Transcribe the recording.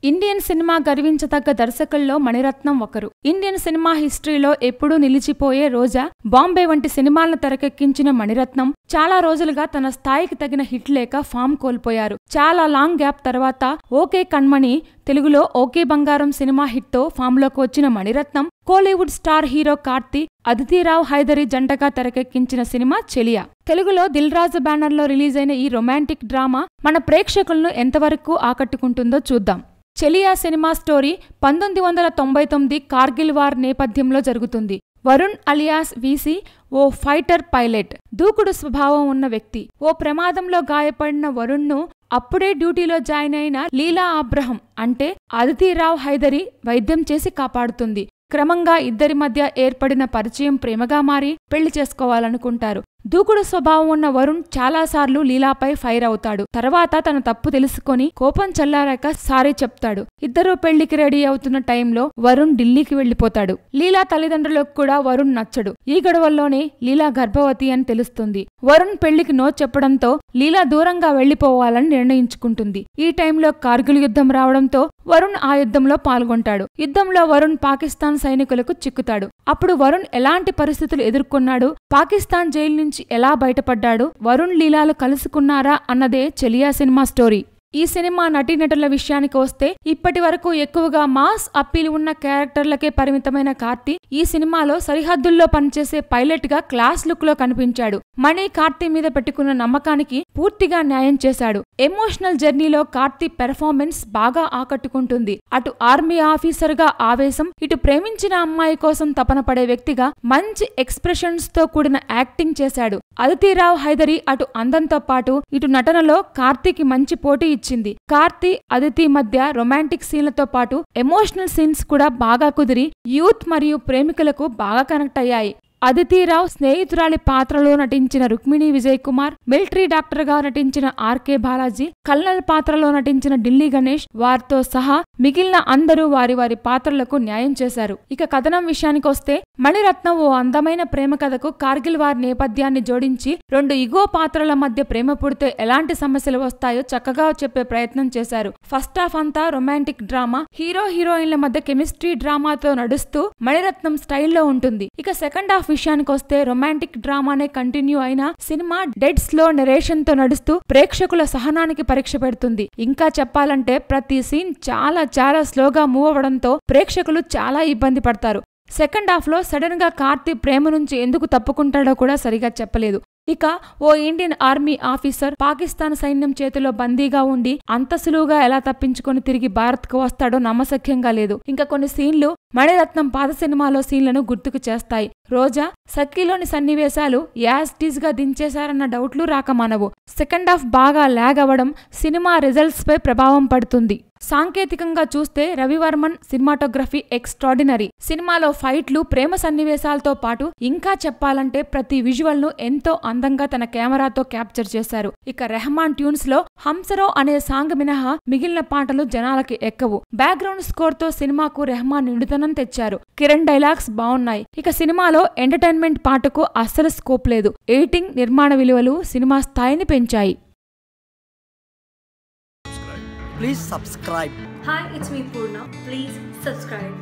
Indian cinema గర్వించదగ్గ దర్శకుల్లో మణిరత్నం ఒకరు Indian cinema హిస్టరీలో ఎప్పుడూ నిలిచిపోయే రోజా బాంబే వంటి సినిమాలను తెరకెక్కించిన మణిరత్నం చాలా రోజులుగా తన స్థాయికి తగిన హిట్ లేక ఫామ్ కోల్పోయారు చాలా లాంగ్ గ్యాప్ తర్వాత ఓకే కణ్మణి తెలుగులో ఓకే బంగారం సినిమా హిట్తో ఫామ్లోకి వచ్చిన మణిరత్నం కోలీవుడ్ స్టార్ హీరో కార్తీ అదితిరావు హైదరి జంటగా తెరకెక్కించిన సినిమా చెలియా తెలుగులో దిల్ రాజు బ్యానర్లో రిలీజ్ అయిన ఈ రొమాంటిక్ డ్రామా మన ప్రేక్షకులను ఎంతవరకు ఆకట్టుకుంటుందో చూద్దాం చెలియా సినిమా స్టోరీ పంతొమ్మిది వందల తొంభై తొమ్మిది కార్గిల్ వార్ నేపథ్యంలో జరుగుతుంది వరుణ్ అలియాస్ వీసీ ఓ ఫైటర్ పైలట్ దూకుడు స్వభావం ఉన్న వ్యక్తి ఓ ప్రమాదంలో గాయపడిన వరుణ్ను అప్పుడే డ్యూటీలో జాయిన్ అయిన లీలా అబ్రహం అంటే అదితిరావు హైదరి వైద్యం చేసి కాపాడుతుంది క్రమంగా ఇద్దరి మధ్య ఏర్పడిన పరిచయం ప్రేమగా మారి పెళ్లి చేసుకోవాలనుకుంటారు దూకుడు స్వభావం ఉన్న వరుణ్ చాలాసార్లు లీలాపై ఫైర్ అవుతాడు తర్వాత తన తప్పు తెలుసుకొని కోపం చల్లారాక సారీ చెప్తాడు ఇద్దరూ పెళ్లికి రెడీ అవుతున్న టైంలో వరుణ్ ఢిల్లీకి వెళ్లిపోతాడు లీలా తల్లిదండ్రులకు కూడా వరుణ్ నచ్చడు ఈ గొడవల్లోనే లీలా గర్భవతి అని తెలుస్తుంది వరుణ్ పెళ్లికి నో చెప్పడంతో లీలా దూరంగా వెళ్లిపోవాలని నిర్ణయించుకుంటుంది ఈ టైంలో కార్గిల్ యుద్ధం రావడంతో వరుణ్ ఆ యుద్ధంలో పాల్గొంటాడు యుద్ధంలో వరుణ్ పాకిస్తాన్ సైనికులకు చిక్కుతాడు అప్పుడు వరుణ్ ఎలాంటి పరిస్థితులు ఎదుర్కొన్నాడు పాకిస్తాన్ జైలు నుంచి ఎలా బయటపడ్డాడు వరుణ్ లీలాలు కలుసుకున్నారా అన్నదే చెలియా సినిమా స్టోరీ ఈ సినిమా నటీనటుల విషయానికి వస్తే ఇప్పటి వరకు ఎక్కువగా మాస్ అప్పీల్ ఉన్న క్యారెక్టర్లకే పరిమితమైన కార్తీ ఈ సినిమాలో సరిహద్దుల్లో పనిచేసే పైలట్ గా క్లాస్ లుక్ లో కనిపించాడు మణి కార్తీ మీద పెట్టుకున్న నమ్మకానికి పూర్తిగా న్యాయం చేశాడు ఎమోషనల్ జర్నీలో కార్తీ పెర్ఫార్మెన్స్ బాగా ఆకట్టుకుంటుంది అటు ఆర్మీ ఆఫీసర్ గా ఆవేశం ఇటు ప్రేమించిన అమ్మాయి కోసం తపన పడే వ్యక్తిగా మంచి ఎక్స్ప్రెషన్స్ తో కూడిన యాక్టింగ్ చేశాడు అదితిరావు హైదరి అటు అందంతో పాటు ఇటు నటనలో కార్తీకి మంచి పోటీ ఇచ్చింది కార్తీ అదితి మధ్య రొమాంటిక్ సీన్లతో పాటు ఎమోషనల్ సీన్స్ కూడా బాగా కుదిరి యూత్ మరియు ప్రేమికులకు బాగా కనెక్ట్ అయ్యాయి అదితిరావు స్నేహితురాలి పాత్రలో నటించిన రుక్మిణి విజయ్ కుమార్ మిలిటరీ డాక్టర్ గా నటించిన ఆర్కే బాలాజీ కల్నల్ పాత్రలో నటించిన ఢిల్లీ గణేష్ వారితో సహా మిగిలిన అందరూ వారి వారి పాత్రలకు న్యాయం చేశారు ఇక కథనం విషయానికొస్తే మణిరత్నం ఓ అందమైన ప్రేమ కథకు కార్గిల్ వార్ నేపథ్యాన్ని జోడించి రెండు ఇగో పాత్రల మధ్య ప్రేమ పుడితే ఎలాంటి సమస్యలు వస్తాయో చక్కగా చెప్పే ప్రయత్నం చేశారు ఫస్ట్ హాఫ్ అంతా రొమాంటిక్ డ్రామా హీరో హీరోయిన్ల మధ్య కెమిస్ట్రీ డ్రామాతో నడుస్తూ మణిరత్నం స్టైల్లో ఉంటుంది ఇక సెకండ్ హాఫ్ విషయానికొస్తే రొమాంటిక్ డ్రామానే కంటిన్యూ అయిన సినిమా డెడ్ స్లో నెరేషన్ తో నడుస్తూ ప్రేక్షకుల సహనానికి పరీక్ష పెడుతుంది ఇంకా చెప్పాలంటే ప్రతి సీన్ చాలా చాలా స్లోగా మూవ్ అవ్వడంతో ప్రేక్షకులు చాలా ఇబ్బంది పడతారు సెకండ్ హాఫ్ లో సడన్ గా కార్తీ ప్రేమ నుంచి ఎందుకు తప్పుకుంటాడో కూడా సరిగా చెప్పలేదు ఇక ఓ ఇండియన్ ఆర్మీ ఆఫీసర్ పాకిస్తాన్ సైన్యం చేతిలో బందీగా ఉండి అంత సులువుగా ఎలా తప్పించుకొని తిరిగి భారత్ కు వస్తాడో నమ్మశక్యంగా లేదు ఇంకా కొన్ని సీన్లు మణిరత్నం పాత సినిమాలో సీన్లను గుర్తుకు చేస్తాయి రోజా సఖీలోని సన్నివేశాలు యాస్టీజ్ గా దించేశారన్న డౌట్లు రాకమానవు సెకండ్ హాఫ్ బాగా లాగ్ అవ్వడం సినిమా రిజల్ట్స్ పై ప్రభావం పడుతుంది సాంకేతికంగా చూస్తే రవివర్మన్ సినిమాటోగ్రఫీ ఎక్స్ట్రాడినరీ సినిమాలో ఫైట్లు ప్రేమ సన్నివేశాలతో పాటు ఇంకా చెప్పాలంటే ప్రతి విజువల్ ను ఎంతో అందంగా తన కెమెరాతో క్యాప్చర్ చేశారు ఇక రెహమాన్ ట్యూన్స్ లో హంసరో అనే సాంగ్ మినహా మిగిలిన పాటలు జనాలకి ఎక్కవు బ్యాక్గ్రౌండ్ స్కోర్ తో సినిమాకు రెహమాన్ నిండుతనం తెచ్చారు కిరణ్ డైలాగ్స్ బాగున్నాయి ఇక సినిమాలో ఎంటర్టైన్మెంట్ పాటకు అస్సలు స్కోప్ లేదు ఎడిటింగ్ నిర్మాణ విలువలు సినిమా స్థాయిని పెంచాయి Please subscribe. Hi, it's me Purna. Please subscribe.